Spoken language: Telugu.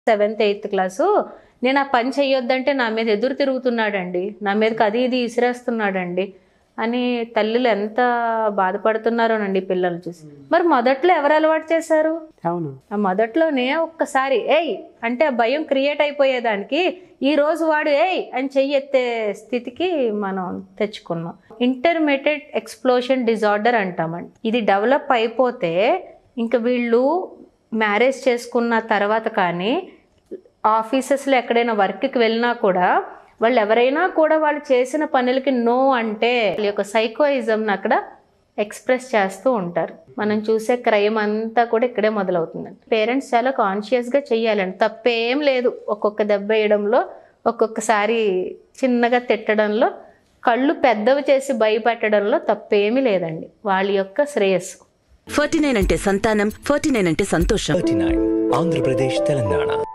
సెవెంత్ ఎయిత్ క్లాసు నేను ఆ పని చెయ్యొద్దంటే నా మీద ఎదురు తిరుగుతున్నాడండి నా మీదకి అది ఇది ఇసిరేస్తున్నాడండి అని తల్లులు ఎంత బాధపడుతున్నారోనండి పిల్లలు చూసి మరి మొదట్లో ఎవరు అలవాటు చేశారు అవును ఆ మొదట్లోనే ఒక్కసారి ఏయ్ అంటే ఆ భయం క్రియేట్ అయిపోయేదానికి ఈ రోజు వాడు ఏయ్ అని చెయ్యి ఎత్తే స్థితికి మనం తెచ్చుకున్నాం ఇంటర్మీడియట్ ఎక్స్ప్లోషన్ డిజార్డర్ అంటామండి ఇది డెవలప్ అయిపోతే ఇంకా వీళ్ళు మ్యారేజ్ చేసుకున్న తర్వాత కానీ ఆఫీసెస్లో ఎక్కడైనా వర్క్కి వెళ్ళినా కూడా వాళ్ళు ఎవరైనా కూడా వాళ్ళు చేసిన పనులకి నో అంటే వాళ్ళ యొక్క సైకోయిజంని అక్కడ ఎక్స్ప్రెస్ చేస్తూ ఉంటారు మనం చూసే క్రైమ్ అంతా కూడా ఇక్కడే మొదలవుతుందండి పేరెంట్స్ చాలా కాన్షియస్గా చెయ్యాలండి తప్పేం లేదు ఒక్కొక్క దెబ్బ వేయడంలో ఒక్కొక్కసారి చిన్నగా తిట్టడంలో కళ్ళు పెద్దవి చేసి భయపెట్టడంలో తప్పేమీ లేదండి వాళ్ళ యొక్క శ్రేయస్సు ఫార్టీ నైన్ అంటే సంతానం ఫార్టీ నైన్ అంటే సంతోషం 39 ఆంధ్రప్రదేశ్ తెలంగాణ